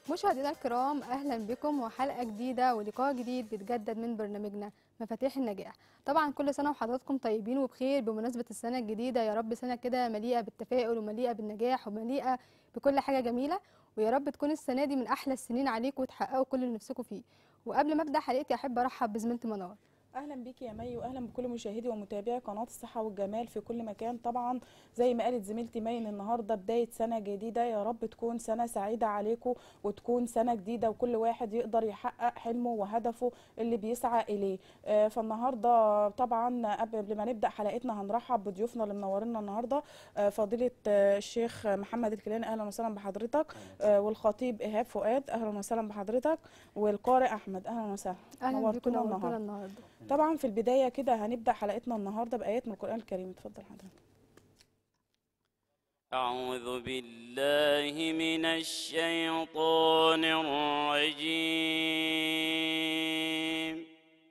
مشاهدينا الكرام اهلا بكم وحلقه جديده ولقاء جديد بيتجدد من برنامجنا مفاتيح النجاح طبعا كل سنه وحضراتكم طيبين وبخير بمناسبه السنه الجديده يا رب سنه كده مليئه بالتفاؤل ومليئه بالنجاح ومليئه بكل حاجه جميله ويا رب تكون السنه دي من احلى السنين عليكم وتحققوا كل اللي نفسكم فيه وقبل ما ابدا حلقتي احب ارحب بزميلتي منار اهلا بيكي يا مي واهلا بكل مشاهدي ومتابعي قناه الصحه والجمال في كل مكان طبعا زي ما قالت زميلتي مي إن النهارده بدايه سنه جديده يا رب تكون سنه سعيده عليكم وتكون سنه جديده وكل واحد يقدر يحقق حلمه وهدفه اللي بيسعى اليه آه، فالنهارده طبعا قبل ما نبدا حلقتنا هنرحب بضيوفنا اللي منورينا النهارده آه، فضيله آه، الشيخ محمد الكيلاني اهلا وسهلا بحضرتك آه، والخطيب ايهاب فؤاد اهلا وسهلا بحضرتك والقارئ احمد اهلا وسهلا اهلا بكم نورتونا نورتونا النهارده النهارده طبعا في البدايه كده هنبدا حلقتنا النهارده بايات من القران الكريم اتفضل حضرتك أعوذ بالله من الشيطان الرجيم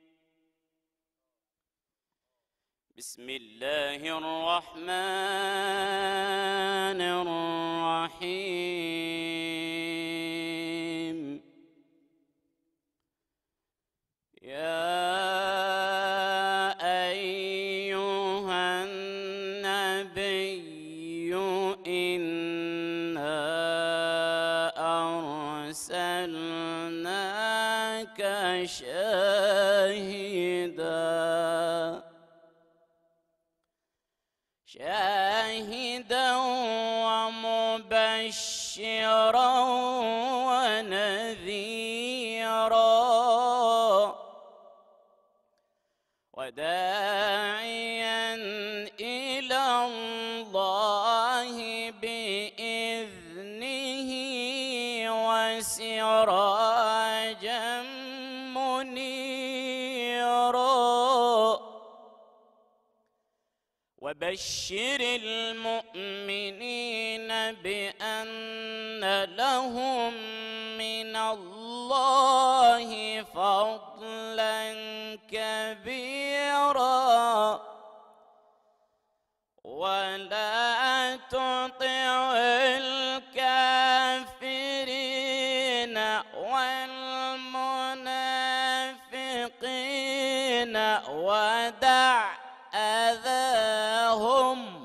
بسم الله الرحمن الرحيم يا أيها النبي إنا أرسلناك شاهدا شاهدا ومبشرا ونذيرا وداعيا إلى الله بإذنه وسراجا منيرا وبشر المؤمنين بأن لهم من الله فضلا كبيرا ولا تطع الكافرين والمنافقين ودع أذاهم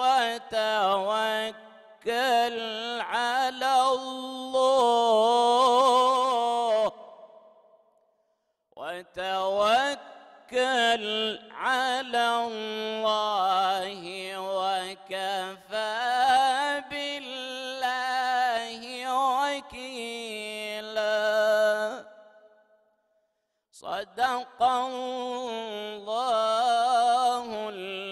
وتوكل على الله وتوكل على الله وكفى بالله وكيلا صدق الله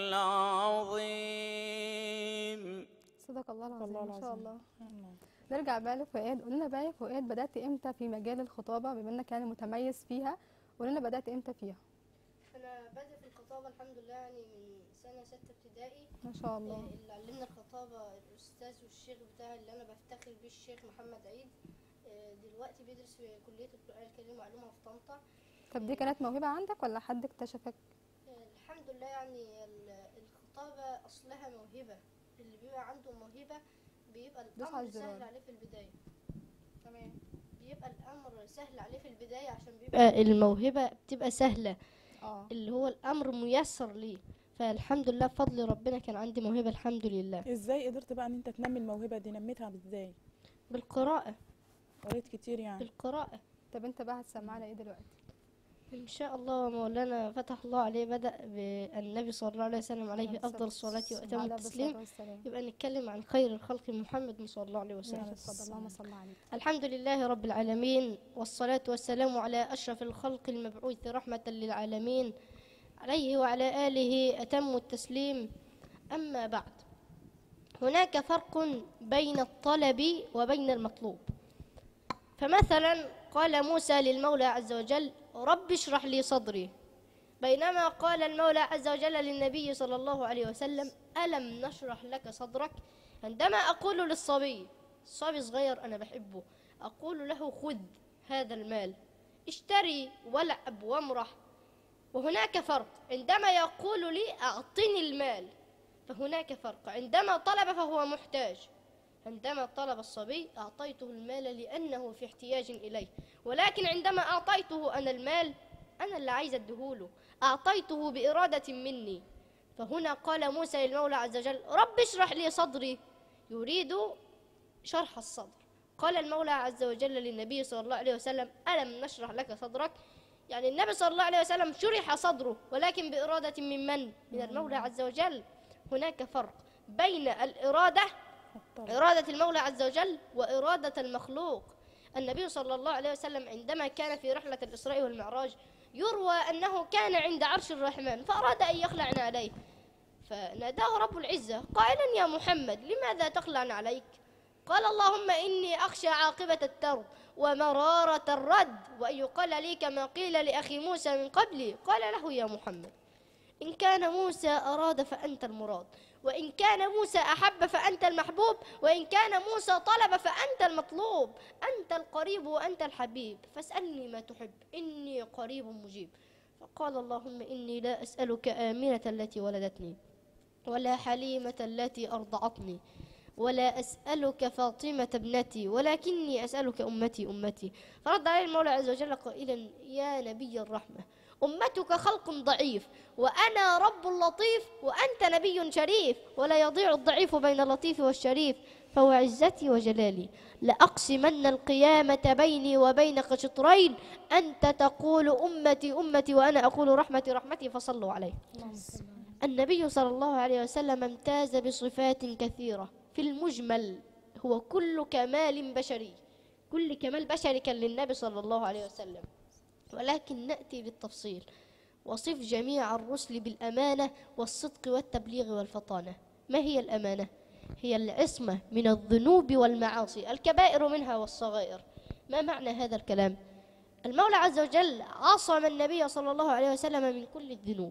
العظيم صدق الله العظيم الله ما شاء العظيم. الله نرجع بقى لفؤاد قول لنا بقى يا فؤاد بدات امتى في مجال الخطابه بما انك يعني متميز فيها قول لنا بدات امتى فيها انا بادئ في الخطابه الحمد لله يعني من سنه سته ابتدائي ما شاء الله آه، اللي علمنا الخطابه الاستاذ والشيخ بتاعي اللي انا بفتخر بيه الشيخ محمد عيد آه، دلوقتي بيدرس في كليه القران الكريم وعلومها في طنطا طب دي كانت موهبه عندك ولا حد اكتشفك آه، الحمد لله يعني ال- الخطابه اصلها موهبه اللي بيبقى عنده موهبه بيبقى دوس على الامر سهل الزرار. عليه في البدايه تمام بيبقى الامر سهل عليه في البدايه عشان بيبقى الموهبه بتبقى سهله اه اللي هو الامر ميسر ليه فالحمد لله بفضل ربنا كان عندي موهبه الحمد لله ازاي قدرت بقى ان انت تنمي الموهبه دي نميتها ازاي بالقراءه قريت كتير يعني بالقراءه طب انت بقى هتسمعنا ايه دلوقتي ان شاء الله مولانا فتح الله عليه بدا بالنبي صلى الله عليه وسلم عليه افضل الصلاه واتم على التسليم الصلاة والسلام. يبقى نتكلم عن خير الخلق محمد صلى الله عليه وسلم ماشي اتفضل اللهم صل عليه الحمد لله رب العالمين والصلاة والسلام على أشرف الخلق المبعوث رحمة للعالمين عليه وعلى آله أتم التسليم أما بعد هناك فرق بين الطلب وبين المطلوب فمثلا قال موسى للمولى عز وجل رب اشرح لي صدري بينما قال المولى عز وجل للنبي صلى الله عليه وسلم ألم نشرح لك صدرك عندما أقول للصبي صبي صغير أنا بحبه أقول له خذ هذا المال اشتري والعب وامرح وهناك فرق عندما يقول لي أعطني المال فهناك فرق عندما طلب فهو محتاج عندما طلب الصبي أعطيته المال لأنه في احتياج إليه ولكن عندما أعطيته أنا المال أنا اللي عايز أديهوله أعطيته بإرادة مني فهنا قال موسى للمولى عز وجل رب اشرح لي صدري يريد شرح الصدر قال المولى عز وجل للنبي صلى الله عليه وسلم ألم نشرح لك صدرك يعني النبي صلى الله عليه وسلم شرح صدره ولكن بإرادة من من؟ من المولى عز وجل هناك فرق بين الإرادة إرادة المولى عز وجل وإرادة المخلوق النبي صلى الله عليه وسلم عندما كان في رحلة الإسراء والمعراج يروى أنه كان عند عرش الرحمن فأراد أن يخلع عليه فناداه رب العزة قائلا يا محمد لماذا تخلع عليك قال اللهم إني أخشى عاقبة الترد ومرارة الرد وأن يقال لي كما قيل لأخي موسى من قبلي قال له يا محمد إن كان موسى أراد فأنت المراد وإن كان موسى أحب فأنت المحبوب وإن كان موسى طلب فأنت المطلوب أنت القريب وأنت الحبيب فاسألني ما تحب إني قريب مجيب فقال اللهم إني لا أسألك آمنة التي ولدتني ولا حليمة التي أرضعتني ولا أسألك فاطمة ابنتي ولكني أسألك أمتي أمتي فرد عليه المولى عز وجل قائلا يا نبي الرحمة أمتك خلق ضعيف وأنا رب لطيف وأنت نبي شريف ولا يضيع الضعيف بين اللطيف والشريف فهو عزتي وجلالي لأقسمن القيامة بيني وبينك شطرين أنت تقول أمتي أمتي وأنا أقول رحمتي رحمتي فصلوا عليه النبي صلى الله عليه وسلم امتاز بصفات كثيرة في المجمل هو كل كمال بشري كل كمال بشري كان للنبي صلى الله عليه وسلم ولكن نأتي بالتفصيل وصف جميع الرسل بالأمانة والصدق والتبليغ والفطانة ما هي الأمانة؟ هي العصمة من الذنوب والمعاصي الكبائر منها والصغائر ما معنى هذا الكلام؟ المولى عز وجل عصم النبي صلى الله عليه وسلم من كل الذنوب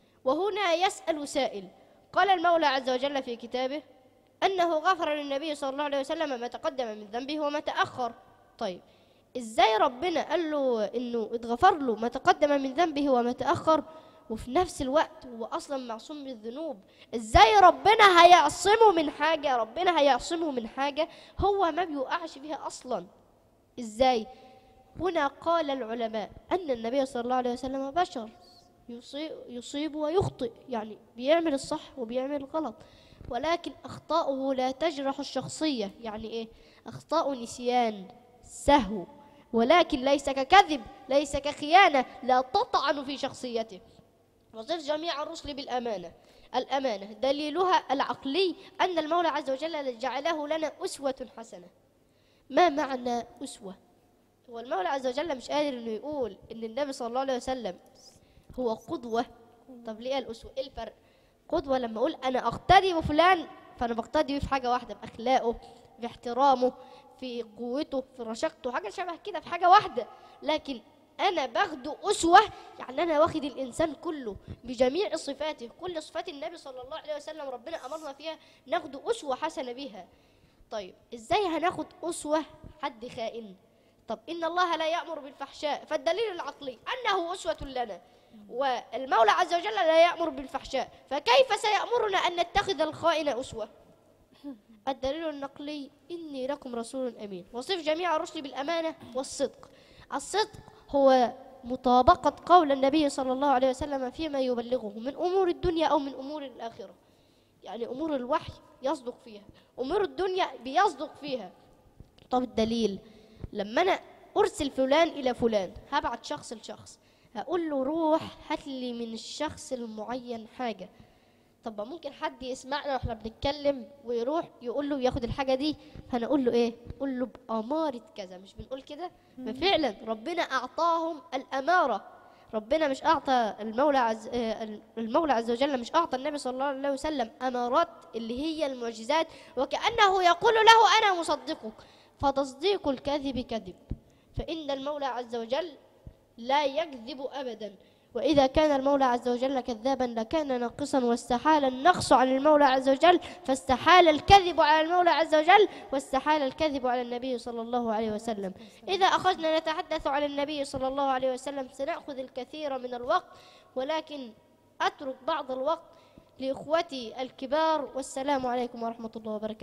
وهنا يسأل سائل قال المولى عز وجل في كتابه أنه غفر للنبي صلى الله عليه وسلم ما تقدم من ذنبه وما تأخر طيب إزاي ربنا قال له إنه اتغفر له ما تقدم من ذنبه وما تأخر وفي نفس الوقت هو أصلا معصوم من الذنوب إزاي ربنا هيعصمه من حاجة ربنا هيعصمه من حاجة هو ما بيوقعش فيها أصلا إزاي هنا قال العلماء أن النبي صلى الله عليه وسلم بشر يصيب, يصيب ويخطئ يعني بيعمل الصح وبيعمل الغلط ولكن أخطاؤه لا تجرح الشخصية يعني إيه أخطاء نسيان سهو ولكن ليس ككذب ليس كخيانة لا تطعن في شخصيته وصف جميع الرسل بالأمانة الأمانة دليلها العقلي أن المولى عز وجل جعله لنا أسوة حسنة ما معنى أسوة هو المولى عز وجل مش قادر انه يقول ان النبي صلى الله عليه وسلم هو قدوة طب ليه الأسوة ايه الفرق قدوة لما اقول انا اقتدي بفلان فانا بقتدي بيه في حاجة واحدة باخلاقه في احترامه في قوته في رشاقته حاجة شبه كده في حاجة واحدة لكن انا باخده اسوه يعني انا واخد الانسان كله بجميع صفاته كل صفات النبي صلى الله عليه وسلم ربنا امرنا فيها ناخده اسوه حسنه بيها طيب ازاي هناخد اسوه حد خائن طب ان الله لا يامر بالفحشاء فالدليل العقلي انه اسوه لنا والمولى عز وجل لا يامر بالفحشاء فكيف سيامرنا ان نتخذ الخائن اسوه الدليل النقلي إني لكم رسول أمين وصف جميع الرسل بالأمانة والصدق الصدق هو مطابقة قول النبي صلى الله عليه وسلم فيما يبلغه من أمور الدنيا أو من أمور الآخرة يعني أمور الوحي يصدق فيها أمور الدنيا بيصدق فيها طب الدليل لما أنا أرسل فلان إلى فلان هبعت شخص لشخص هقول له روح هات لي من الشخص المعين حاجة طب ما ممكن حد يسمعنا واحنا بنتكلم ويروح يقول له ياخد الحاجه دي فنقول له ايه قول له باماره كذا مش بنقول كده ففعلا ربنا اعطاهم الاماره ربنا مش اعطى المولى عز آه، المولى عز وجل مش اعطى النبي صلى الله عليه وسلم امارات اللي هي المعجزات وكانه يقول له انا مصدقك فتصديق الكذب كذب فان المولى عز وجل لا يكذب ابدا وإذا كان المولى عز وجل كذابا لكان ناقصا واستحال النقص عن المولى عز وجل فاستحال الكذب على المولى عز وجل واستحال الكذب على النبي صلى الله عليه وسلم إذا أخذنا نتحدث عن النبي صلى الله عليه وسلم سنأخذ الكثير من الوقت ولكن أترك بعض الوقت لإخوتي الكبار والسلام عليكم ورحمة الله وبركاته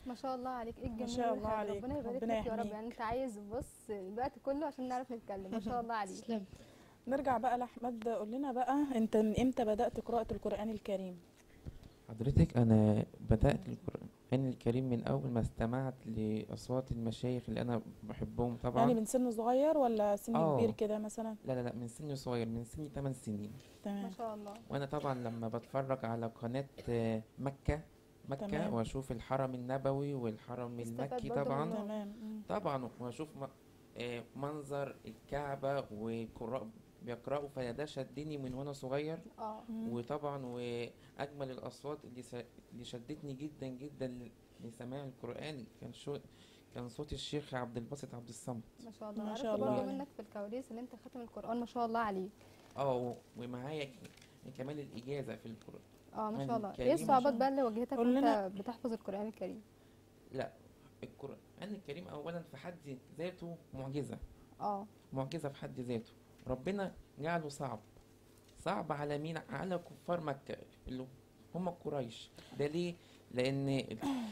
ما شاء الله عليك ايه الجمال شاء الله والحلاوة. عليك. ربنا يبارك ربنا لك يا رب يحميك. يعني انت عايز بص الوقت كله عشان نعرف نتكلم ما شاء الله عليك تسلم نرجع بقى لاحمد قول لنا بقى انت من امتى بدات قراءه القران الكريم حضرتك أنا بدأت القرآن الكريم من أول ما استمعت لأصوات المشايخ اللي أنا بحبهم طبعا يعني من سن صغير ولا سن آه. كبير كده مثلا لا لا لا من سن صغير من سن 8 سنين ما تمام شاء الله وأنا طبعا لما بتفرج على قناة آه، مكة مكة تمام. وأشوف الحرم النبوي والحرم استفاد المكي برضه طبعا منهم. تمام مم. طبعا وأشوف م- آه، منظر الكعبة وقراء بيقرأوا فده شدني من وأنا صغير اه مم. وطبعا واجمل الاصوات اللي س... اللي شدتني جدا جدا ل- لسماع القران كان شو كان صوت الشيخ عبد الباسط عبد الصمد ما شاء الله ما عرفت شاء الله برضه عليك. منك في الكواليس ان انت خاتم القران ما شاء الله عليك اه و- ومعايا ك- كمان الاجازه في القران اه ما يعني شاء الله كريم ايه ما شاء الصعوبات الله. بقى اللي واجهتك قول لنا- وانت بتحفظ القران الكريم لا القران الكريم اولا في حد ذاته معجزه اه معجزه في حد ذاته ربنا جعله صعب صعب على مين على كفار مكه اللي هم قريش ده ليه لان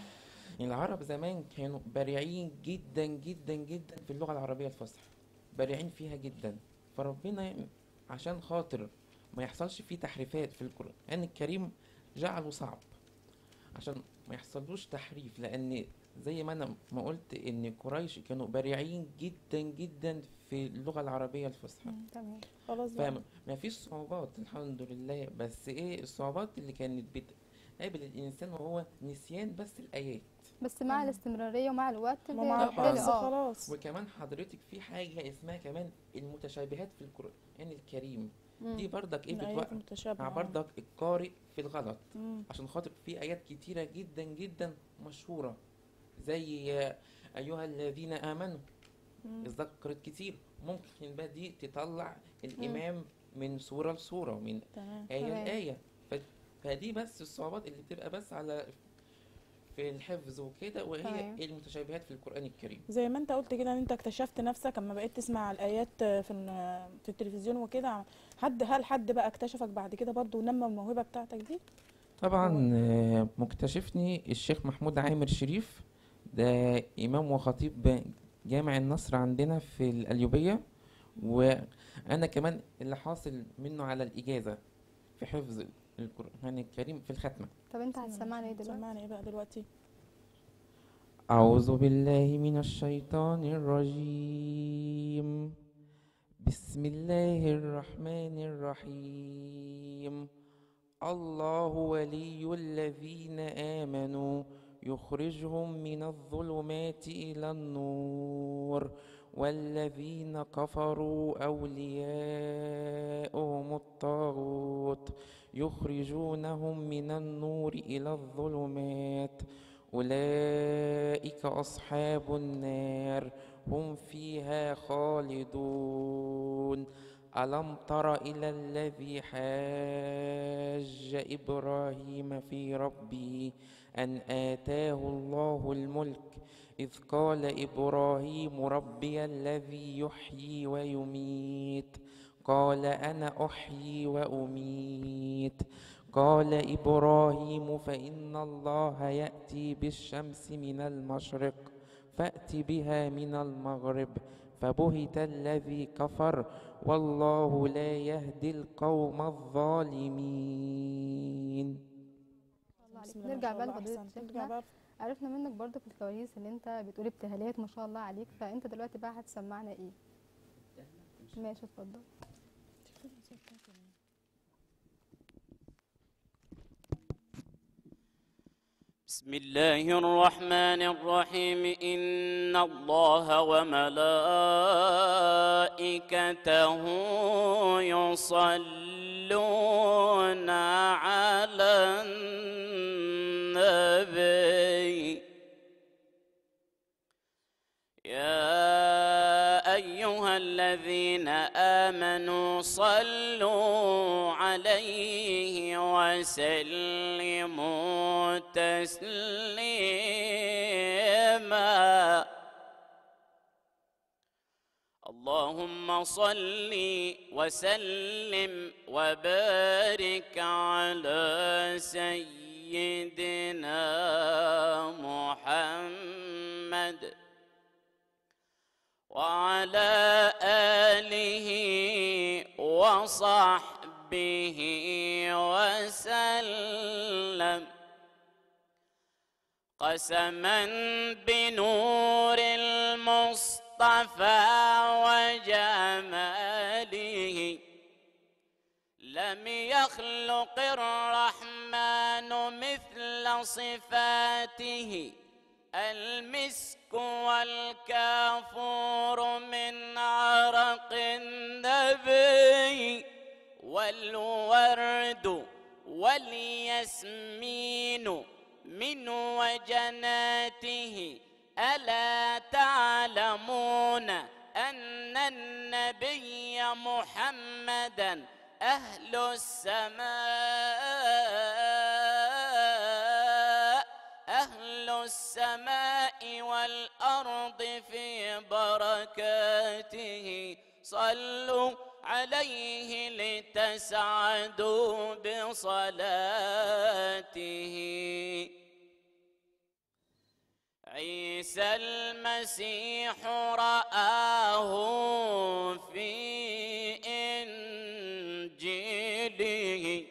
العرب زمان كانوا بارعين جدا جدا جدا في اللغه العربيه الفصحى بارعين فيها جدا فربنا عشان خاطر ما يحصلش فيه تحريفات في القران الكريم جعله صعب عشان ما يحصلوش تحريف لان زي ما انا ما قلت ان قريش كانوا بارعين جدا جدا في اللغه العربيه الفصحى مم. تمام خلاص بقى فما فيش صعوبات الحمد لله بس ايه الصعوبات اللي كانت بتقابل الانسان وهو نسيان بس الايات بس مع مم. الاستمراريه ومع الوقت ما هي مع طبعاً. الحفظ اه خلاص وكمان حضرتك في حاجه اسمها كمان المتشابهات في القران الكريم مم. دي برضك ايه الآيات بتوقع المتشابهة مع آه. برضك القارئ في الغلط مم. عشان خاطر في ايات كتيره جدا جدا مشهوره زي يا ايها الذين امنوا مم. اتذكرت كتير ممكن بقى دي تطلع الامام من سوره لسوره ومن تمام آية تمام. لآية ف... فدي بس الصعوبات اللي بتبقى بس على في الحفظ وكده وهي تمام. المتشابهات في القرآن الكريم زي ما انت قلت كده ان انت اكتشفت نفسك اما بقيت تسمع الايات في ال- في التلفزيون وكده حد هل حد بقى اكتشفك بعد كده برضو ونمى الموهبه بتاعتك دي طبعا آه، مكتشفني الشيخ محمود عامر شريف ده إمام وخطيب جامع النصر عندنا في القليوبية وأنا كمان اللي حاصل منه على الإجازة في حفظ القرآن الكريم في الختمة طب انت هتسمعنا ايه دلوقتي سمعنا ايه بقى دلوقتي أعوذ بالله من الشيطان الرجيم بسم الله الرحمن الرحيم الله ولي الذين آمنوا يخرجهم من الظلمات إلى النور والذين كفروا أولياؤهم الطاغوت يخرجونهم من النور إلى الظلمات أولئك أصحاب النار هم فيها خالدون ألم تر إلى الذي حاج إبراهيم في ربه أن آتاه الله الملك إذ قال إبراهيم ربي الذي يحيي ويميت قال أنا أحيي وأميت قال إبراهيم فإن الله يأتي بالشمس من المشرق فأت بها من المغرب فبهت الذي كفر والله لا يهدي القوم الظالمين الله عليك. بسم الله ما نرجع شاء بقى الله، لفضيلة أحسنت. نرجع شيخنا بقى عرفنا منك برضه في الكواليس ان انت بتقول ابتهالات ما شاء الله عليك فانت دلوقتي بقى هتسمعنا ايه ماشي اتفضل بسم الله الرحمن الرحيم إن الله وملائكته يصلون على النبي يا أيها الذين آمنوا صلوا عليه وسلموا تسليما اللهم صل وسلم وبارك على سيدنا سيدنا محمد وعلى آله وصحبه وسلم قسما بنور المصطفى وجماله لم يخلق الرحمن مثل صفاته المسك والكافور من عرق النبي والورد والياسمين من وجناته ألا تعلمون أن النبي محمدا أهل السماء أهل السماء والأرض في بركاته صلوا عليه لتسعدوا بصلاته عيسى المسيح رآه في إنجيله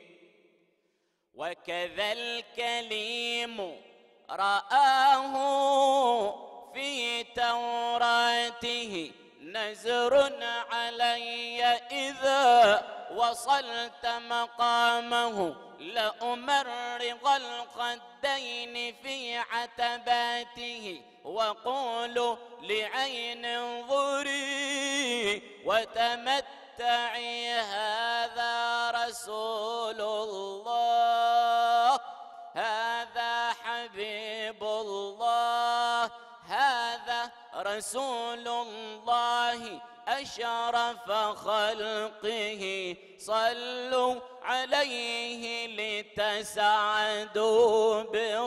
وكذا الكليم رآه في توراته نزر علي إذا وصلت مقامه لأمرغ الخدين في عتباته وقولوا لعين انظري وتمتعي هذا رسول الله هذا حبيب الله هذا رسول الله أشرف خلقه صلوا عليه لتسعدوا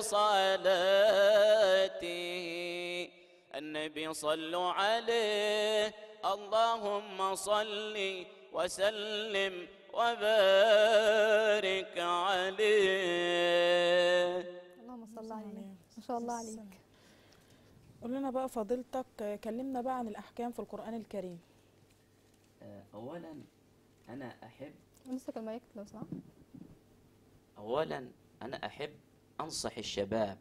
بصلاته النبي صلوا عليه اللهم صل وسلم وبارك عليه اللهم صل عليه ما شاء الله عليك قول لنا بقى فضيلتك آه، كلمنا بقى عن الأحكام في القرآن الكريم آه، أولا أنا أحب امسك المايك لو سمحت أولا أنا أحب أنصح الشباب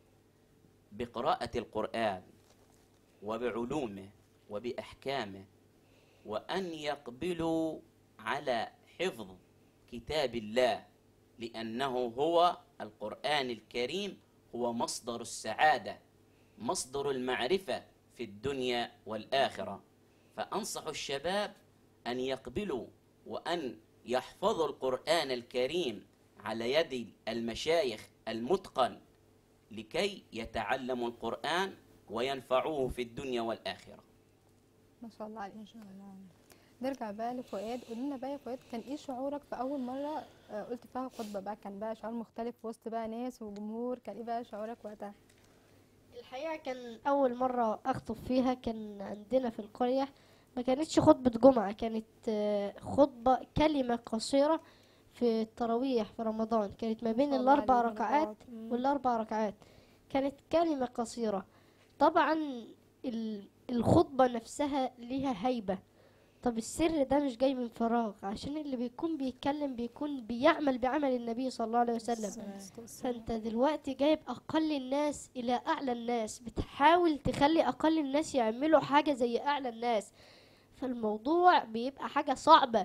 بقراءة القرآن وبعلومه وبأحكامه وأن يقبلوا على حفظ كتاب الله لأنه هو القرآن الكريم هو مصدر السعادة مصدر المعرفة في الدنيا والآخرة فأنصح الشباب أن يقبلوا وأن يحفظوا القرآن الكريم على يد المشايخ المتقن لكي يتعلموا القرآن وينفعوه في الدنيا والآخرة ما شاء الله عليك ما شاء الله نرجع بقى لفؤاد قول لنا بقى يا فؤاد كان ايه شعورك في اول مره آه، قلت فيها خطبه بقى كان بقى شعور مختلف في وسط بقى ناس وجمهور كان ايه بقى شعورك وقتها الحقيقة كان أول مرة أخطب فيها كان عندنا في القرية ما كانتش خطبة جمعة كانت آه، خطبة كلمة قصيرة في التراويح في رمضان كانت ما بين ما شاء الله الأربع عليك، ركعات بركات. مم. والأربع ركعات كانت كلمة قصيرة طبعا ال- الخطبة نفسها ليها هيبة طب السر ده مش جاي من فراغ عشان اللي بيكون بيتكلم بيكون بيعمل بعمل النبي صلى الله عليه وسلم فانت دلوقتي جايب اقل الناس الى اعلى الناس بتحاول تخلي اقل الناس يعملوا حاجة زي اعلى الناس فالموضوع بيبقى حاجة صعبة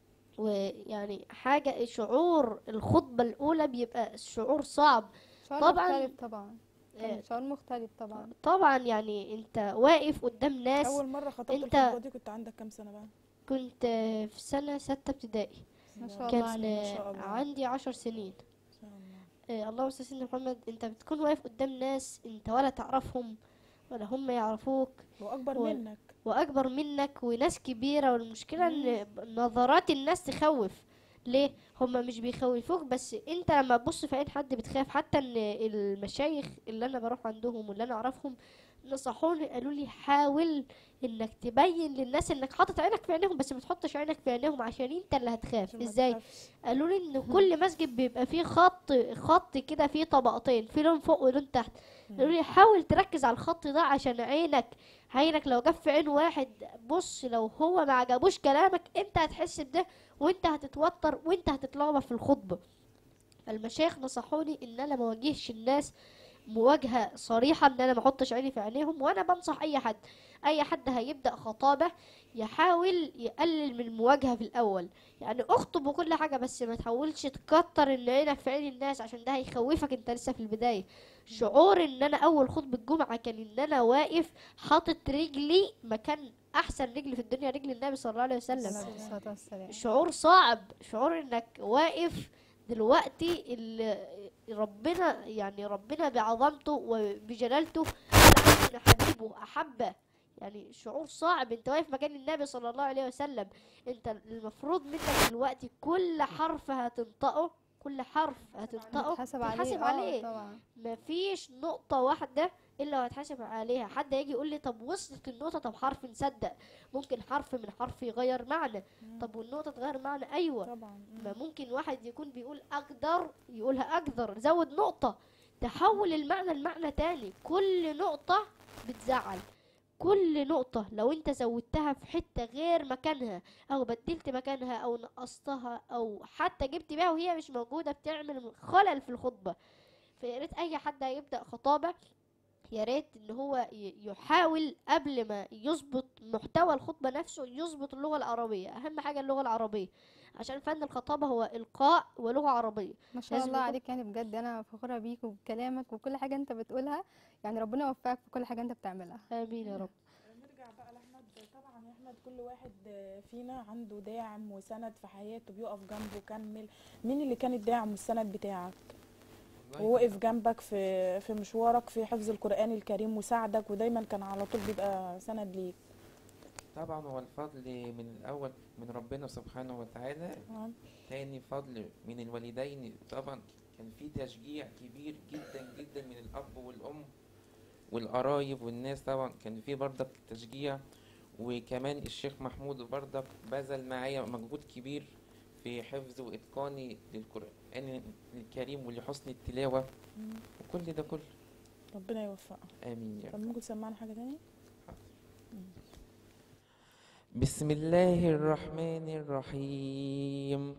ويعني حاجة شعور الخطبة الاولى بيبقى شعور صعب شعور طبعاً. مختلف طبعا آه، كان شعور مختلف طبعا طبعا يعني انت واقف قدام ناس أول مرة خطبت أنت- الخطبة دي كنت عندك كام سنة بقى؟ كنت في سنة ستة ابتدائي ما شاء الله كان عليك ما شاء الله. عندي عشر سنين إن شاء الله آه، اللهم صل على سيدنا محمد انت بتكون واقف قدام ناس انت ولا تعرفهم ولا هم يعرفوك وأكبر و- منك واكبر منك وناس كبيره والمشكله ان نظرات الناس تخوف ليه هما مش بيخوفوك بس انت لما تبص في عين حد بتخاف حتى ان المشايخ اللي انا بروح عندهم واللي انا اعرفهم نصحوني قالوا لي حاول انك تبين للناس انك حاطط عينك في عينيهم بس ما تحطش عينك في عينيهم عشان انت اللي هتخاف عشان ما ازاي تخافش. قالوا لي ان كل مسجد بيبقى فيه خط خط كده فيه طبقتين في لون فوق ولون تحت قالوا لي حاول تركز على الخط ده عشان عينك عينك لو جاب في عين واحد بص لو هو ما عجبوش كلامك انت هتحس بده وانت هتتوتر وانت هتتلخبط في الخطبه المشايخ نصحوني ان انا ما واجهش الناس مواجهه صريحه ان انا ما احطش عيني في عينيهم وانا بنصح اي حد اي حد هيبدا خطابه يحاول يقلل من المواجهه في الاول يعني اخطب وكل حاجه بس ما تحاولش تكتر ان عينك في عين الناس عشان ده هيخوفك انت لسه في البدايه شعور ان انا اول خطبه جمعه كان ان انا واقف حاطط رجلي مكان احسن رجل في الدنيا رجل النبي صلى الله عليه وسلم عليه الصلاة والسلام شعور صعب شعور انك واقف دلوقتي ال- ربنا يعني ربنا بعظمته وبجلالته قال عنه حبيبه احبه يعني شعور صعب انت واقف مكان النبي صلى الله عليه وسلم انت المفروض منك دلوقتي كل حرف هتنطقه كل حرف هتنطقه هتحاسب عليه تتحاسب آه، عليه طبعا مفيش نقطة واحدة إلا وهتحاسب عليها حد يجي يقول لي طب وصلت النقطة طب حرف نصدق ممكن حرف من حرف يغير معنى طب والنقطة تغير معنى أيوة طبعا ما ممكن واحد يكون بيقول أقدر يقولها أقدر زود نقطة تحول المعنى لمعنى تاني كل نقطة بتزعل كل نقطة لو انت زودتها في حتة غير مكانها او بدلت مكانها او نقصتها او حتى جبت بيها وهي مش موجودة بتعمل خلل في الخطبة فيا ريت اي حد هيبدأ خطابة يا ريت ان هو ي- يحاول قبل ما يظبط محتوى الخطبة نفسه يظبط اللغة العربية اهم حاجة اللغة العربية عشان فن الخطابة هو إلقاء ولغة عربية ما شاء لازم الله يكون- عليك يعني بجد انا فخورة بيك وبكلامك وكل حاجة انت بتقولها يعني ربنا يوفقك في كل حاجة انت بتعملها آمين يا رب نرجع بقى لاحمد طبعا يا احمد كل واحد فينا عنده داعم وسند في حياته بيقف جنبه كمل مين اللي كان الداعم والسند بتاعك والله ووقف جنبك في في مشوارك في حفظ القرآن الكريم وساعدك ودايما كان على طول بيبقى سند ليك طبعا هو الفضل من الأول من ربنا سبحانه وتعالى تمام؟ تاني فضل من الوالدين طبعا كان في تشجيع كبير جدا جدا من الأب والأم والقرايب والناس طبعا كان في برضك تشجيع وكمان الشيخ محمود برضك بذل معايا مجهود كبير في حفظ وإتقاني للقرآن الكريم ولحسن التلاوة وكل ده كله ربنا يوفقك آمين يا رب طب ممكن تسمعنا حاجة تانية بسم الله الرحمن الرحيم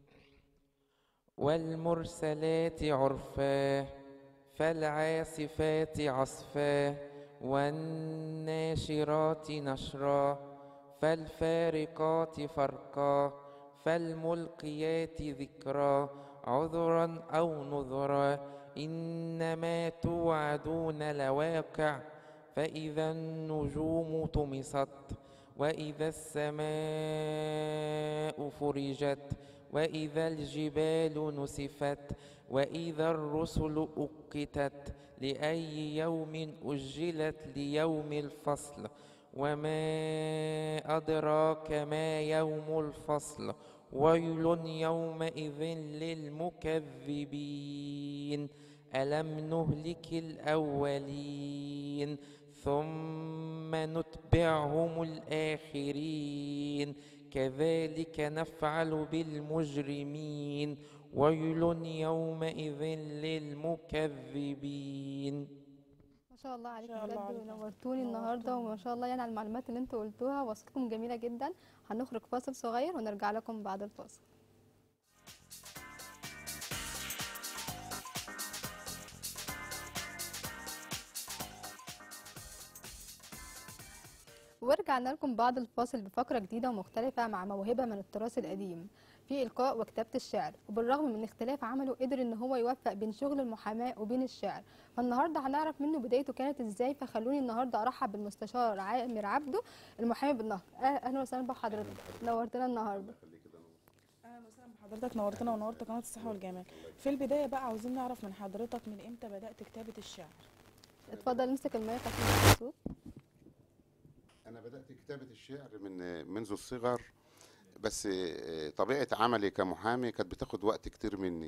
والمرسلات عرفا فالعاصفات عصفا والناشرات نشرا فالفارقات فرقا فالملقيات ذكرا عذرا أو نذرا إنما توعدون لواقع فإذا النجوم طمست وإذا السماء فرجت وإذا الجبال نسفت وإذا الرسل أقتت لأي يوم أجلت ليوم الفصل وما أدراك ما يوم الفصل ويل يومئذ للمكذبين ألم نهلك الأولين ثم نتبعهم الآخرين كذلك نفعل بالمجرمين ويل يومئذ للمكذبين ما شاء الله عليك ما شاء الله بجد عليك. ونورتوني النهارده وما شاء الله يعني على المعلومات اللي انتوا قلتوها وصفتكم جميله جدا هنخرج فاصل صغير ونرجع لكم بعد الفاصل ورجعنا لكم بعد الفاصل بفقرة جديدة ومختلفة مع موهبة من التراث القديم في إلقاء وكتابة الشعر وبالرغم من اختلاف عمله قدر إن هو يوفق بين شغل المحاماة وبين الشعر فالنهارده هنعرف منه بدايته كانت إزاي فخلوني النهارده أرحب بالمستشار عامر عبده المحامي بالنهر أه- أهلا وسهلا بحضرتك نورتنا النهارده اهلا وسهلا بحضرتك نورتنا ونورت قناه الصحه والجمال في البدايه بقى عاوزين نعرف من حضرتك من امتى بدات كتابه الشعر اتفضل امسك المايك عشان يبقى الصوت أنا بدأت كتابة الشعر من منذ الصغر بس آه، طبيعة عملي كمحامي كانت بتاخد وقت كتير مني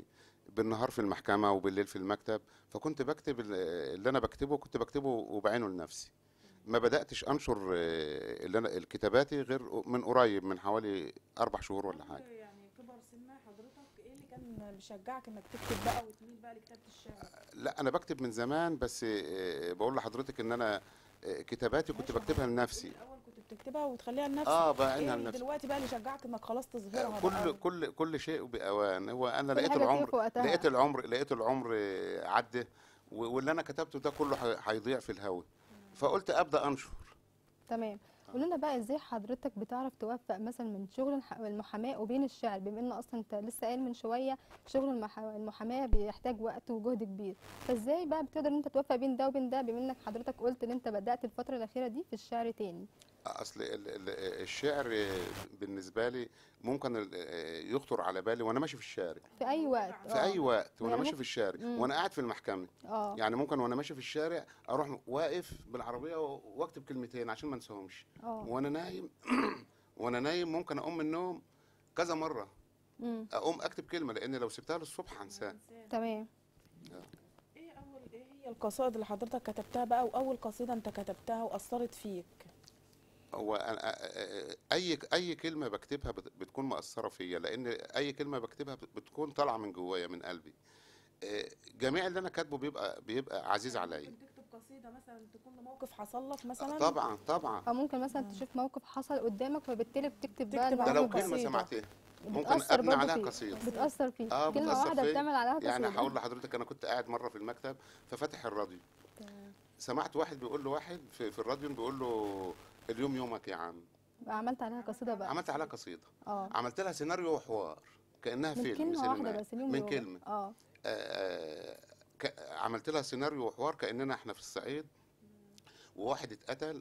بالنهار في المحكمة وبالليل في المكتب فكنت بكتب ال- اللي أنا بكتبه كنت بكتبه وبعينه لنفسي ما بدأتش أنشر آه، اللي أنا الكتاباتي غير من قريب من حوالي أربع شهور ولا حاجة يعني كبر سن حضرتك ايه اللي كان مشجعك انك تكتب بقى وتميل بقى لكتابه الشعر لا أنا بكتب من زمان بس آه، بقول لحضرتك إن أنا آه، كتاباتي كنت ماشي، بكتبها لنفسي الاول كنت بتكتبها وتخليها لنفسك اه بعينها ايه لنفسي دلوقتي بقى اللي شجعك انك خلاص تظهرها كل بقى كل كل شيء بأوان هو انا كل لقيت حاجة فيه العمر في وقتها. لقيت العمر لقيت العمر آه، عدى و- واللي انا كتبته ده كله هي- هيضيع في الهوا فقلت ابدا انشر تمام قول لنا بقى ازاي حضرتك بتعرف توفق مثلا من شغل الح- المحاماه وبين الشعر بما ان اصلا انت لسه قايل من شويه شغل المح- المحاماه بيحتاج وقت وجهد كبير فازاي بقى بتقدر ان انت توفق بين ده وبين ده بما انك حضرتك قلت ان انت بدات الفتره الاخيره دي في الشعر تاني اصل ال- ال- الشعر آه، بالنسبه لي ممكن ال- آه، يخطر على بالي وانا ماشي في الشارع في اي وقت في اي وقت وانا يعني ماشي ممكن- في الشارع مم. وانا قاعد في المحكمه اه يعني ممكن وانا ماشي في الشارع اروح واقف بالعربيه و- واكتب كلمتين عشان ما انساهمش اه وانا نايم وانا نايم ممكن اقوم من النوم كذا مره امم اقوم اكتب كلمه لان لو سبتها للصبح هنساها تمام ايه اول ايه هي القصائد اللي حضرتك كتبتها بقى واول قصيده انت كتبتها واثرت فيك هو أنا اي اي كلمه بكتبها بت- بتكون مأثره فيا لان اي كلمه بكتبها بت- بتكون طالعه من جوايا من قلبي آه، جميع اللي انا كاتبه بيبقى بيبقى عزيز عليا ممكن تكتب قصيده مثلا تكون موقف حصل لك مثلا طبعا طبعا او ممكن مثلا تشوف موقف حصل قدامك فبالتالي بتكتب بقى تكتب ده لو المواقف كلمه البسيطة. سمعتها ممكن بتأثر ابني برضه عليها فيك. قصيده بتأثر فيك اه كلمة بتأثر واحدة فيا. بتعمل عليها قصيدة يعني هقول لحضرتك انا كنت قاعد مره في المكتب ففاتح الراديو سمعت واحد بيقول له واحد في, في الراديو بيقول له اليوم يومك يا عم عملت عليها قصيدة بقى عملت عليها قصيده اه عملت لها سيناريو وحوار كانها من فيلم كلمة واحدة سينما بس اليوم من يومك. كلمه اه آه، ك- عملت لها سيناريو وحوار كاننا احنا في الصعيد وواحد اتقتل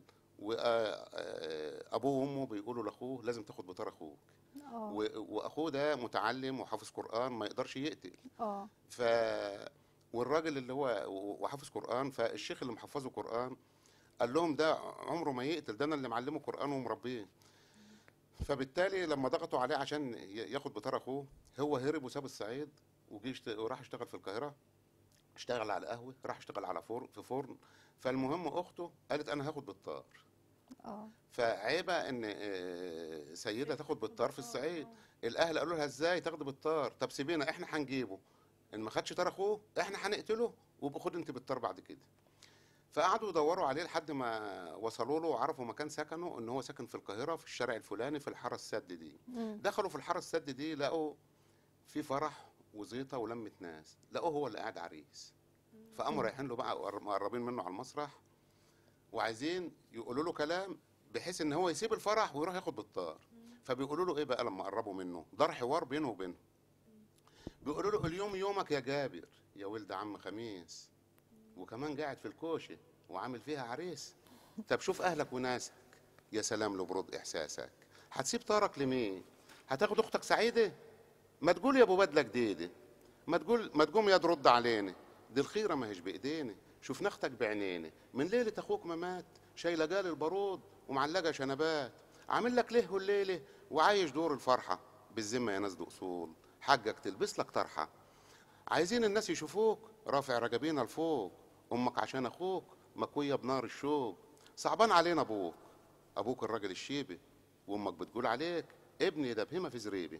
وابوه وامه بيقولوا لاخوه لازم تاخد بطار اخوك اه و- واخوه ده متعلم وحافظ قران ما يقدرش يقتل اه ف والراجل اللي هو وحافظ قران فالشيخ اللي محفظه قران قال لهم ده عمره ما يقتل ده انا اللي معلمه قران ومربيه فبالتالي لما ضغطوا عليه عشان ي- ياخد بطار اخوه هو هرب وساب الصعيد وجي يشت- وراح اشتغل في القاهره اشتغل على قهوه راح اشتغل على فرن في فرن فالمهم اخته قالت انا هاخد بالطار اه فعيبه ان آه، سيده تاخد بالطار في الصعيد الاهل قالوا لها ازاي تاخد بالطار طب سيبينا احنا هنجيبه ان ما خدش طار اخوه احنا هنقتله وابقى خد انت بالطار بعد كده فقعدوا يدوروا عليه لحد ما وصلوا له وعرفوا مكان سكنه ان هو ساكن في القاهره في الشارع الفلاني في الحاره السد دي مم. دخلوا في الحاره السد دي لقوا في فرح وزيطه ولمه ناس لقوه هو اللي قاعد عريس فقاموا رايحين له بقى وقر- مقربين منه على المسرح وعايزين يقولوا له كلام بحيث ان هو يسيب الفرح ويروح ياخد بالطار فبيقولوا له ايه بقى لما قربوا منه دار حوار بينه وبينه بيقولوا له اليوم يومك يا جابر يا ولد عم خميس وكمان قاعد في الكوشه وعامل فيها عريس طب شوف اهلك وناسك يا سلام لبرود احساسك هتسيب طارك لمين هتاخد اختك سعيده ما تقول يا ابو بدله جديده ما تقول ما تقوم يا ترد علينا دي الخيره ما هيش بايدينا شفنا اختك بعينينا من ليله اخوك ما مات شايله جال البارود ومعلقه شنبات عامل لك ليه والليله وعايش دور الفرحه بالذمه يا ناس دي اصول حقك تلبس لك طرحه عايزين الناس يشوفوك رافع رجبينا لفوق امك عشان اخوك مكويه بنار الشوق صعبان علينا ابوك ابوك الراجل الشيبي وامك بتقول عليك ابني ده بهمه في زريبي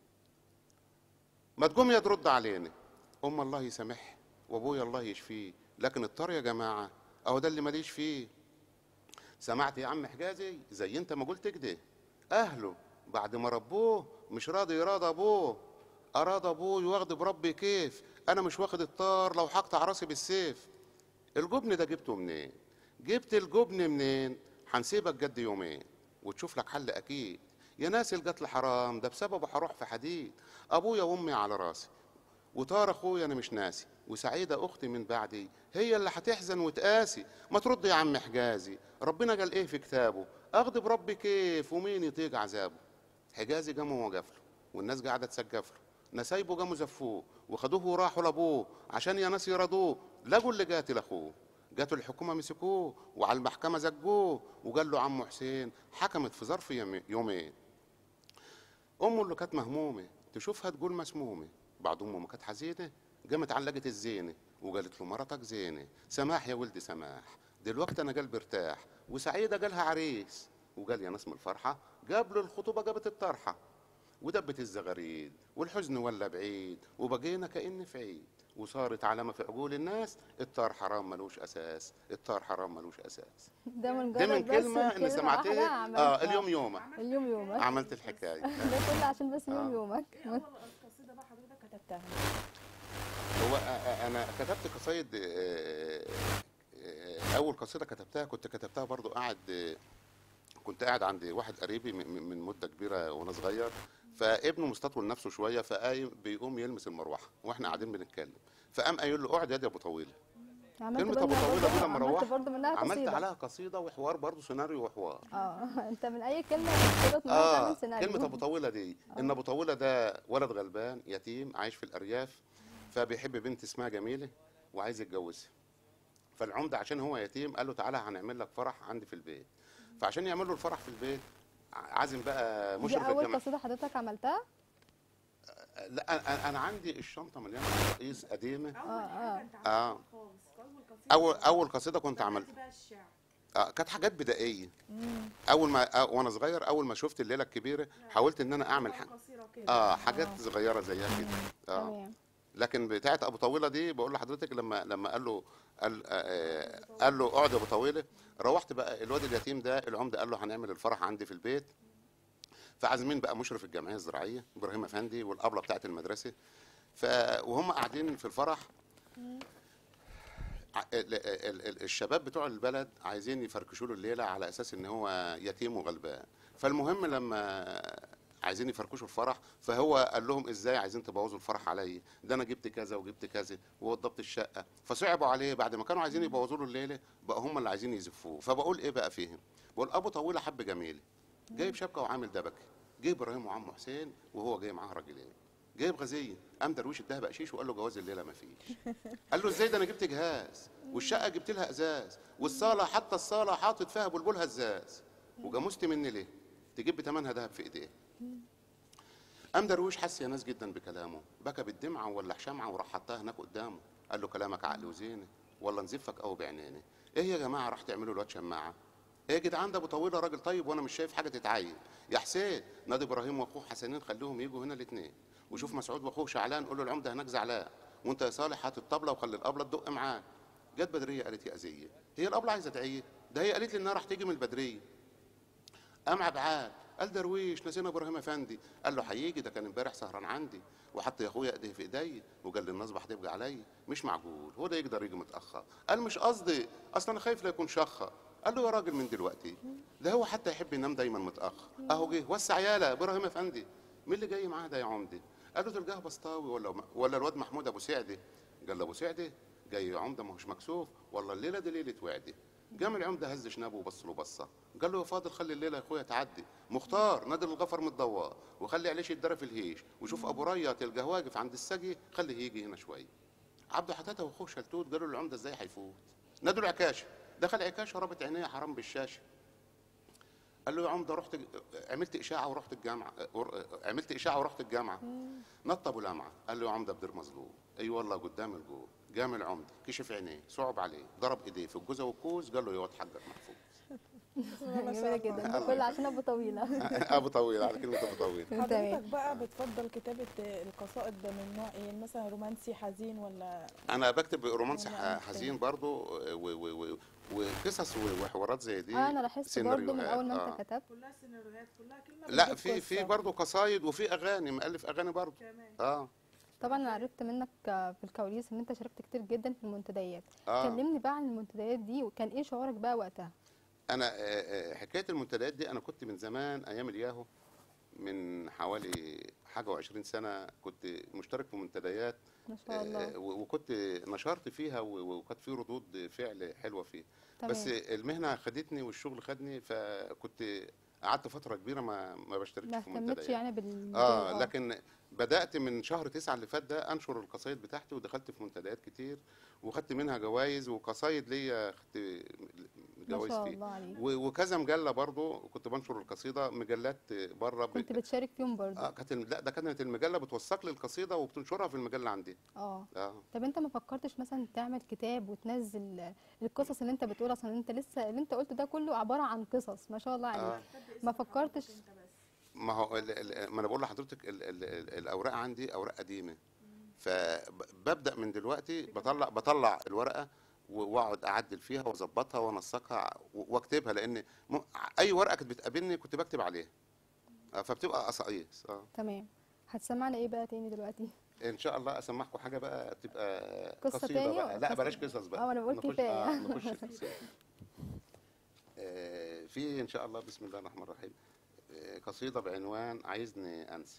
ما تقوم يا ترد علينا ام الله يسامحها وابويا الله يشفيه لكن الطار يا جماعه اهو ده اللي ماليش فيه سمعت يا عم حجازي زي انت ما قلت كده اهله بعد ما ربوه مش راضي يراضى ابوه اراد ابوه يواخد بربي كيف انا مش واخد الطار لو هقطع راسي بالسيف الجبن ده جبته منين جبت الجبن منين هنسيبك جد يومين وتشوف لك حل اكيد يا ناس القتل حرام ده بسببه هروح في حديد ابويا وامي على راسي وطار اخويا انا مش ناسي وسعيده اختي من بعدي هي اللي هتحزن وتقاسي ما ترد يا عم حجازي ربنا قال ايه في كتابه اغضب ربي كيف ومين يطيق عذابه حجازي قاموا وقف له والناس قاعده تسقف له نسايبه قاموا زفوه وخدوه وراحوا لابوه عشان يا ناس يرضوه لقوا اللي قاتل اخوه جاتوا الحكومه مسكوه وعلى المحكمه زجوه وقال له عمو حسين حكمت في ظرف يم- يومين امه اللي كانت مهمومه تشوفها تقول مسمومه بعد امه ما كانت حزينه قامت علقت الزينه وقالت له مرتك زينه سماح يا ولدي سماح دلوقتي انا قلبي ارتاح وسعيده قالها عريس وقال يا ناس من الفرحه قبل الخطوبه جابت الطرحه ودبت الزغاريد والحزن ولا بعيد وبقينا كأن في عيد وصارت علامة في عقول الناس الطار حرام ملوش أساس الطار حرام ملوش أساس ده من دي من بس كلمة إن كلمة واحدة سمعتها عملت- آه اليوم يومك اليوم يومك عملت الحكاية ده كله عشان بس يوم آه. يومك اول قصيده بقى حضرتك كتبتها هو أ- أ- أنا كتبت قصايد آه، آه، أول قصيدة كتبتها كنت كتبتها برضو قاعد آه، كنت قاعد عند واحد قريبي م- م- من مدة كبيرة وأنا صغير فابنه مستطول نفسه شوية فقايم بيقوم يلمس المروحة وإحنا قاعدين بنتكلم فقام قايل له اقعد يا دي ابو طويله عملت كلمة منها أبو طويلة برضه- دي لما عملت روحت برضه منها عملت قصيدة عليها قصيده وحوار برضه سيناريو وحوار اه انت من اي كلمة كده منها اه تعمل سيناريو كلمه ابو طويله دي ان ابو طويله ده ولد غلبان يتيم عايش في الارياف فبيحب بنت اسمها جميله وعايز يتجوزها فالعمده عشان هو يتيم قال له تعالى هنعمل لك فرح عندي في البيت فعشان يعمل له الفرح في البيت ع- عازم بقى دي مشرف اول الجامعه قصيدة حضرتك عملتها لا أنا- انا عندي الشنطه مليانه قراطيس قديمه اه اه اه اول اول قصيده كنت عملت آه كانت حاجات بدائيه اول ما آه وانا صغير اول ما شفت الليله الكبيره حاولت ان انا اعمل حاجه اه حاجات صغيره زيها كده اه تمام لكن بتاعت ابو طويله دي بقول لحضرتك لما لما قال له قال, آه قال له اقعد يا ابو طويله روحت بقى الواد اليتيم ده العمده قال له هنعمل الفرح عندي في البيت فعازمين بقى مشرف الجمعيه الزراعيه ابراهيم افندي والابله بتاعت المدرسه ف وهم قاعدين في الفرح ع- ال- ال- ال- الشباب بتوع البلد عايزين يفركشوا له الليله على اساس ان هو يتيم وغلبان فالمهم لما عايزين يفركشوا الفرح فهو قال لهم ازاي عايزين تبوظوا الفرح عليا ده انا جبت كذا وجبت كذا ووضبت الشقه فصعبوا عليه بعد ما كانوا عايزين يبوظوا له الليله بقى هم اللي عايزين يزفوه فبقول ايه بقى فيهم بقول ابو طويله حب جميله جايب شبكه وعامل دبكه جه ابراهيم وعمه حسين وهو جاي معاه راجلين جايب غزيه قام درويش اداها بقشيش وقال له جواز الليله ما فيش قال له ازاي ده انا جبت جهاز والشقه جبت لها ازاز والصاله حتى الصاله حاطط فيها بلبلها ازاز وجاموست مني ليه تجيب بتمنها دهب في ايديه قام درويش حس يا ناس جدا بكلامه بكى بالدمعه وولع شمعه وراح حطها هناك قدامه قال له كلامك عقل وزينه ولا نزفك او بعينيني ايه يا جماعه راح تعملوا الواد شماعه ايه يا جدعان ده ابو طويله راجل طيب وانا مش شايف حاجه تتعين يا حسين نادي ابراهيم واخوه حسنين خليهم يجوا هنا الاثنين وشوف مسعود واخوه شعلان قول له العمده هناك زعلان وانت يا صالح هات الطبله وخلي الابله تدق معاك جت بدريه قالت يا اذيه هي الابله عايزه تعيه ده هي قالت لي انها راح تيجي من البدريه قام عبعال قال درويش نسينا ابراهيم افندي قال له هيجي ده كان امبارح سهران عندي وحط يا اخويا ايديه في ايدي وقال لي النصب هتبقى عليا مش معقول هو ده يقدر يجي متاخر قال مش قصدي اصلا انا خايف لا يكون شخه قال له يا راجل من دلوقتي ده هو حتى يحب ينام دايما متاخر اهو جه وسع يالا ابراهيم افندي مين اللي جاي معاه ده يا عمدي قال له تلقاه بسطاوي ولا ولا الواد محمود ابو سعده قال له ابو سعده جاي يا عمده ما هوش مكسوف والله الليله دي ليله وعده قام العمده هز شنابه وبص له بصه قال له يا فاضل خلي الليله يا اخويا تعدي مختار نادي الغفر من الدوار وخلي عليش يتدرى في الهيش وشوف ابو ريا تلقاه واقف عند السقي خليه يجي هنا شويه عبده حتاته واخوه شلتوت قالوا للعمده ازاي هيفوت نادوا العكاشه دخل عكاشه ربط عينيه حرام بالشاشه قال له يا عمده رحت عملت اشاعه ورحت الجامعه عملت اشاعه ورحت الجامعه نط ابو لمعه قال له يا عمده بدير مظلوم اي والله قدام الجول قام العمده كشف عينيه صعب عليه ضرب ايديه في الجوزه والكوز قال له يا واد حقك محفوظ جميلة جدا ده كله عشان ابو طويلة ابو طويل على كلمه ابو طويل تمام حضرتك بقى بتفضل كتابة القصائد من نوع ايه مثلا رومانسي حزين ولا انا بكتب رومانسي ولا ح- حزين برضو و- و- و- وقصص وحوارات زي دي اه انا لاحظت برضه من سيناريوهات، اول ما آه. انت كتبت كلها سيناريوهات كلها كلمة لا في في برضه قصايد وفي اغاني مؤلف اغاني برضه اه طبعا انا عرفت منك آه، في الكواليس ان انت شاركت كتير جدا في المنتديات اه كلمني بقى عن المنتديات دي وكان ايه شعورك بقى وقتها انا آه، آه، حكايه المنتديات دي انا كنت من زمان ايام الياهو من حوالي حاجه وعشرين سنه كنت مشترك في منتديات ما شاء الله آه، و- وكنت نشرت فيها و- وكانت في ردود فعل حلوه فيها تمام بس المهنه خدتني والشغل خدني فكنت قعدت فتره كبيره ما ما بشتركش ما في اهتمتش منتديات يعني بال اه لكن بدات من شهر تسعة اللي فات ده انشر القصايد بتاعتي ودخلت في منتديات كتير وخدت منها جوائز وقصايد ليا خدت ما جوائز شاء فيه الله عليك و- وكذا مجله برضو كنت بنشر القصيده مجلات بره كنت بتشارك فيهم برضه اه كانت لا ده كانت المجله بتوثق لي القصيده وبتنشرها في المجله عندي اه اه طب انت ما فكرتش مثلا تعمل كتاب وتنزل القصص اللي انت بتقولها اصلا انت لسه اللي انت قلت ده كله عباره عن قصص ما شاء الله عليك آه. ما فكرتش ما هو ال- ال- ما انا بقول لحضرتك ال- ال- ال- الاوراق عندي اوراق قديمه فببدا من دلوقتي بطلع بطلع الورقه و- واقعد اعدل فيها واظبطها وانسقها و- واكتبها لان م- اي ورقه كانت بتقابلني كنت بكتب عليها آه، فبتبقى قصايص اه تمام هتسمعنا ايه بقى تاني دلوقتي ان شاء الله اسمعكم حاجه بقى تبقى قصة قصيده تاني بقى ولا لا قصة؟ بلاش قصص بقى اه، انا بقول نخش- كفاية. آه نخش في قصيدة. آه، في ان شاء الله بسم الله الرحمن الرحيم آه، قصيده بعنوان عايزني انسى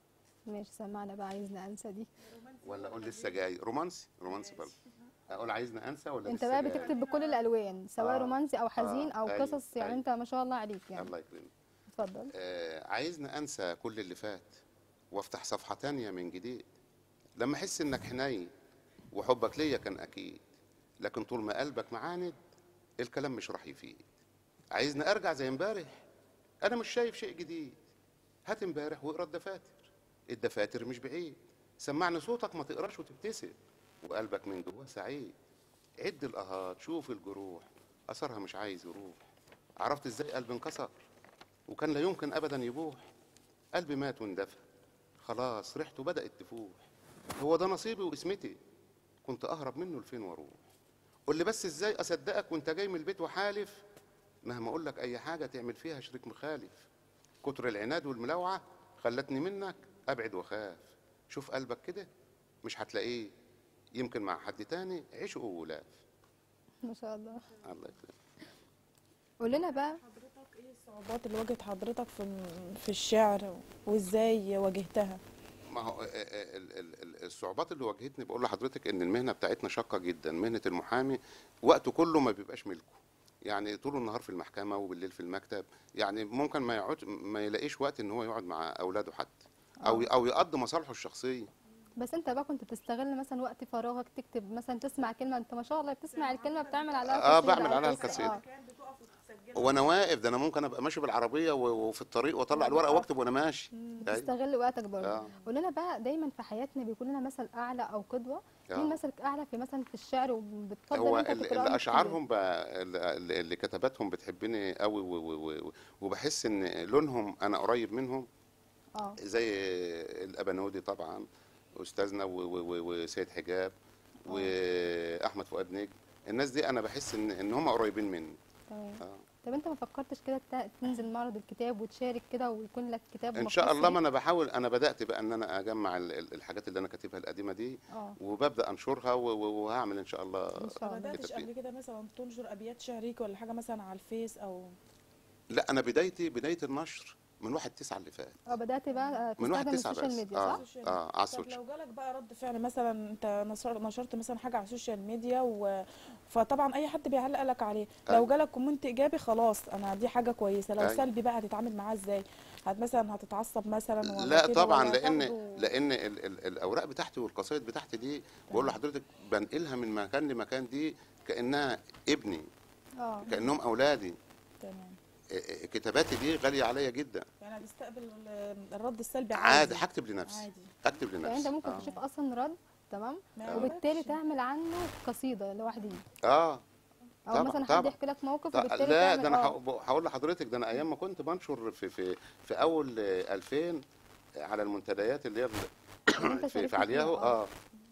ماشي سمعنا بقى عايزنا انسى دي ولا اقول لسه جاي رومانسي رومانسي برضه اقول عايزني انسى ولا انت لسه بقى جاي؟ بتكتب بكل الالوان سواء آه، رومانسي او حزين آه، او أيوة، قصص يعني أيوة. انت ما شاء الله عليك يعني الله يكرمك اتفضل آه عايزني انسى كل اللي فات وافتح صفحه تانية من جديد لما احس انك حنين وحبك ليا كان اكيد لكن طول ما قلبك معاند الكلام مش راح يفيد عايزني ارجع زي امبارح انا مش شايف شيء جديد هات امبارح واقرا الدفاتر الدفاتر مش بعيد سمعني صوتك ما تقراش وتبتسم وقلبك من جواه سعيد عد الاهات شوف الجروح اثرها مش عايز يروح عرفت ازاي قلبي انكسر وكان لا يمكن ابدا يبوح قلبي مات واندفى خلاص ريحته بدات تفوح هو ده نصيبي واسمتي كنت اهرب منه لفين واروح قول لي بس ازاي اصدقك وانت جاي من البيت وحالف مهما اقول لك اي حاجه تعمل فيها شريك مخالف كتر العناد والملاوعه خلتني منك ابعد واخاف شوف قلبك كده مش هتلاقيه يمكن مع حد تاني عشق وولاف ما شاء الله الله يكرمك قول لنا بقى حضرتك ايه الصعوبات اللي واجهت حضرتك في في الشعر وازاي واجهتها ما هو ال- ال- ال- ال- الصعوبات اللي واجهتني بقول لحضرتك ان المهنه بتاعتنا شاقه جدا مهنه المحامي وقته كله ما بيبقاش ملكه يعني طول النهار في المحكمه وبالليل في المكتب يعني ممكن ما يقعد ما يلاقيش وقت ان هو يقعد مع اولاده حتى او او يقضي مصالحه الشخصيه بس انت بقى كنت بتستغل مثلا وقت فراغك تكتب مثلا تسمع كلمه انت ما شاء الله بتسمع الكلمه بتعمل عليها آه، قصيدة بعمل أو عليها قصة. القصيدة. آه. وانا واقف ده انا ممكن ابقى ماشي بالعربيه و- وفي الطريق واطلع الورقه واكتب وانا ماشي أيوة. بتستغل وقتك برضه آه. قول لنا بقى دايما في حياتنا بيكون لنا مثل اعلى او قدوه آه. مين مثلك اعلى في مثلا في الشعر وبتفضل هو انت ال- تقراه اللي من اشعارهم بقى اللي اللي كتباتهم بتحبني قوي و- و- و- وبحس ان لونهم انا قريب منهم اه زي الابنودي طبعا استاذنا و- و- و- وسيد حجاب واحمد فؤاد نجم الناس دي انا بحس ان ان هم قريبين مني تمام آه. طب انت ما فكرتش كده تا- تنزل معرض الكتاب وتشارك كده ويكون لك كتاب ان شاء مخصوص الله ليك؟ ما انا بحاول انا بدات بقى ان انا اجمع ال- ال- الحاجات اللي انا كاتبها القديمه دي اه وببدا انشرها و- و- وهعمل ان شاء الله ان شاء ما الله بداتش كتاب قبل كده مثلا تنشر ابيات شعريك ولا حاجه مثلا على الفيس او لا انا بدايتي بدايه النشر من واحد تسعة اللي فات اه بدات بقى من واحد تستخدم تسعة السوشيال بس ميديا اه صح؟ اه على طب السوشيال لو جالك بقى رد فعل مثلا انت نشر- نشرت مثلا حاجه على السوشيال ميديا و... فطبعا اي حد بيعلق لك عليه لو أيوة. جالك كومنت ايجابي خلاص انا دي حاجه كويسه لو أيوة. سلبي بقى هتتعامل معاه ازاي هت مثلا هتتعصب مثلا ولا لا كده طبعا ولا لان هتاخده- لان ال ال الاوراق بتاعتي والقصائد بتاعتي دي بقول لحضرتك بنقلها من مكان لمكان دي كانها ابني اه كانهم اولادي تمام إيه- إيه، كتاباتي دي غاليه عليا جدا يعني هتستقبل ال- الرد السلبي عادي هكتب لنفسي عادي اكتب يعني لنفسي انت ممكن آه. تشوف اصلا رد تمام ما وبالتالي يقولكش. تعمل عنه قصيده لوحده اه او طبعاً، مثلا حد طبعاً. يحكي لك موقف طب- وبالتالي لا تعمل ده انا اه هق- هقول لحضرتك ده انا ايام ما كنت بنشر في في في اول آه، 2000 على المنتديات اللي هي انت في, في شاركت علياهو فيها، آه. اه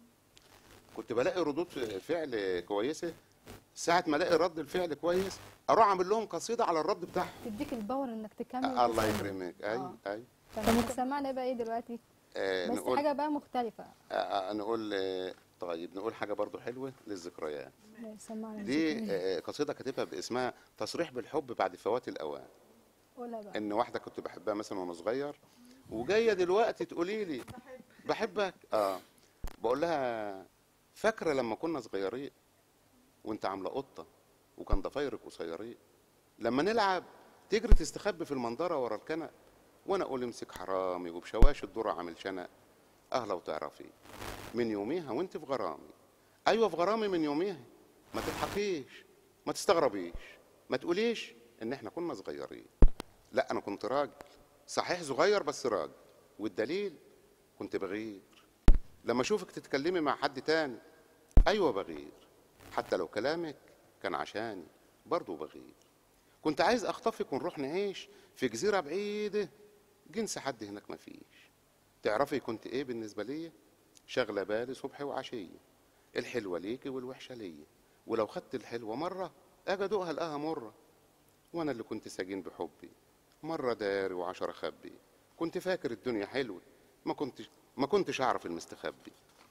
كنت بلاقي ردود فعل كويسه ساعه ما الاقي رد الفعل كويس اروح اعمل لهم قصيده على الرد بتاعهم تديك الباور انك تكمل الله وتكمل. يكرمك ايوه ايوه تمام هتسمعنا بقى ايه دلوقتي آه بس نقول حاجه بقى مختلفه آه آه نقول آه طيب نقول حاجه برضو حلوه للذكريات ماشي، سمعنا دي آه قصيده كاتبها باسمها تصريح بالحب بعد فوات الاوان قولها بقى ان واحده كنت بحبها مثلا وانا صغير وجايه دلوقتي تقولي لي بحبك اه بقول لها فاكره لما كنا صغيرين وانت عامله قطه وكان ضفايرك قصيرين لما نلعب تجري تستخبي في المنظره ورا الكنق وانا اقول امسك حرامي وبشواش الذره عامل شنق اه لو تعرفي من يوميها وانت في غرامي ايوه في غرامي من يوميها ما تضحكيش ما تستغربيش ما تقوليش ان احنا كنا صغيرين لا انا كنت راجل صحيح صغير بس راجل والدليل كنت بغير لما اشوفك تتكلمي مع حد تاني ايوه بغير حتى لو كلامك كان عشاني برضه بغير كنت عايز اخطفك ونروح نعيش في جزيره بعيده جنس حد هناك مفيش تعرفي كنت ايه بالنسبه لي شغله بالي صبح وعشيه الحلوه ليكي والوحشه ليا ولو خدت الحلوه مره اجي ادوقها الاقاها مره وانا اللي كنت سجين بحبي مره داري وعشرة خبي كنت فاكر الدنيا حلوه ما كنتش ما كنتش اعرف المستخبي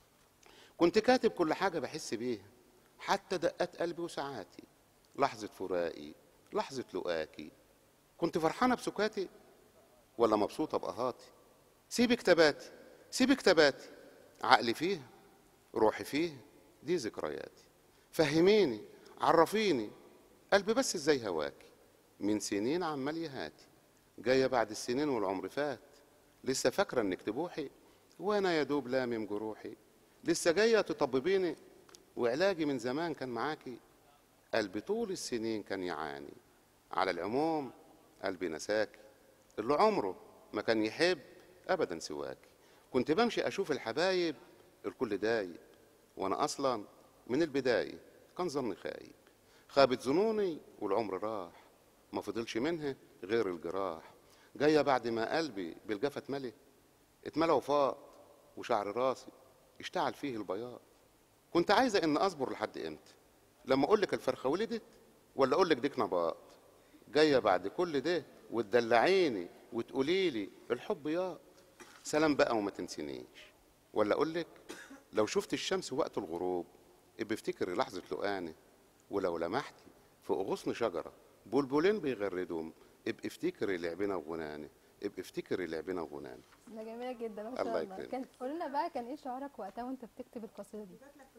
كنت كاتب كل حاجه بحس بيها حتى دقات قلبي وساعاتي لحظه فراقي لحظه لقاكي كنت فرحانه بسكاتي ولا مبسوطه بقهاتي سيبي كتاباتي سيبي كتاباتي عقلي فيها روحي فيها دي ذكرياتي فهميني عرفيني قلبي بس ازاي هواكي من سنين عمال يهاتي جاية بعد السنين والعمر فات لسه فاكرة انك تبوحي وانا يا دوب لامم جروحي لسه جاية تطببيني وعلاجي من زمان كان معاكي قلبي طول السنين كان يعاني على العموم قلبي نساكي اللي عمره ما كان يحب ابدا سواكي كنت بمشي اشوف الحبايب الكل دايب وانا اصلا من البدايه كان ظني خايب خابت ظنوني والعمر راح ما فضلش منها غير الجراح جايه بعد ما قلبي بالجفا اتملي اتملى وفاض وشعر راسي اشتعل فيه البياض كنت عايزه ان اصبر لحد امتى لما اقول لك الفرخه ولدت ولا اقول لك ديك نباط جايه بعد كل ده وتدلعيني وتقولي لي الحب يا سلام بقى وما تنسينيش ولا اقول لك لو شفت الشمس وقت الغروب ابقى افتكري لحظه لقاني ولو لمحتي فوق غصن شجره بلبلين بيغردهم ابقى افتكري لعبنا وغناني ابقى افتكري لعبنا وغناني ده جميله جدا ما شاء الله الله يكرمك. كان قول لنا بقى كان ايه شعورك وقتها وانت بتكتب القصيده دي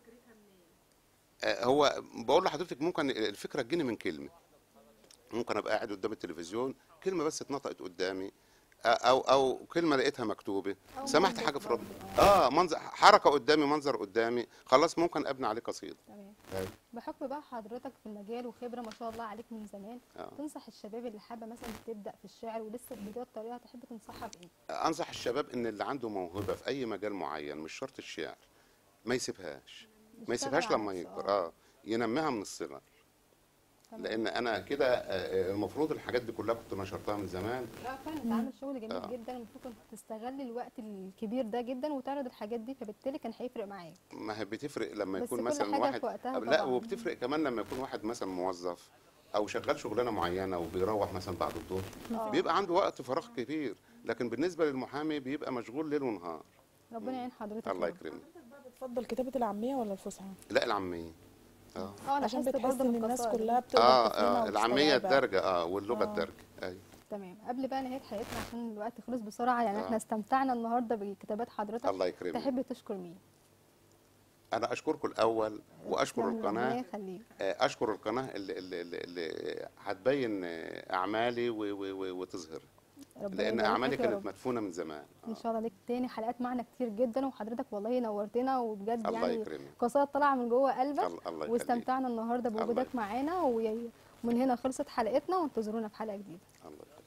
آه، هو بقول لحضرتك ممكن الفكره تجيني من كلمه ممكن ابقى قاعد قدام التلفزيون كلمه بس اتنطقت قدامي آه، او او كلمه لقيتها مكتوبه أو سمعت منظر حاجه في برضه، رب اه منظر حركه قدامي منظر قدامي خلاص ممكن ابني عليه قصيده تمام أيوة. بحكم بقى حضرتك في المجال وخبره ما شاء الله عليك من زمان آه. تنصح الشباب اللي حابه مثلا تبدا في الشعر ولسه في بدايه الطريقه تحب تنصحها بايه انصح الشباب ان اللي عنده موهبه في اي مجال معين مش شرط الشعر ما يسيبهاش ما يسيبهاش يشتغل لما على يكبر نفسه، اه ينميها من الصغر تمام. لان انا كده آه، آه، المفروض الحاجات دي كلها كنت نشرتها من زمان لا فعلا انت عامل شغل جميل آه. جدا المفروض كنت تستغل الوقت الكبير ده جدا وتعرض الحاجات دي فبالتالي كان هيفرق معاك ما هي بتفرق لما بس يكون كل مثلا حاجة واحد في وقتها لا طبعاً. وبتفرق كمان لما يكون واحد مثلا موظف او شغال شغلانه معينه وبيروح مثلا بعد الظهر آه. بيبقى عنده وقت فراغ كبير لكن بالنسبه للمحامي بيبقى مشغول ليل ونهار ربنا يعين حضرتك الله يا رب. يكرمك بتفضل كتابه العاميه ولا الفصحى لا العاميه اه اه انا عشان حاسه بتحس برضه ان من الناس القصائد. كلها بتقدر اه, تفهمها آه العاميه وتستوعبها. الدرجه اه واللغه آه. الدرجه ايوه تمام قبل بقى نهايه حلقتنا عشان الوقت خلص بسرعه يعني آه. احنا استمتعنا النهارده بكتابات حضرتك الله يكرمك تحب تشكر مين انا اشكركم الاول واشكر تسلم لي، ربنا القناه يخليك آه، اشكر القناه اللي, اللي, اللي, اللي هتبين آه، اعمالي و- و- و- وتظهر ربنا لان يبارك اعمالي فيك يا كانت رب. مدفونه من زمان ان شاء الله ليك تاني حلقات معنا كتير جدا وحضرتك والله نورتنا وبجد الله يعني يكرمك قصائد طالعه من جوه قلبك الله الله يخليك واستمتعنا النهارده الله بوجودك يخليك. معانا ومن هنا خلصت حلقتنا وانتظرونا في حلقه جديده الله يخليك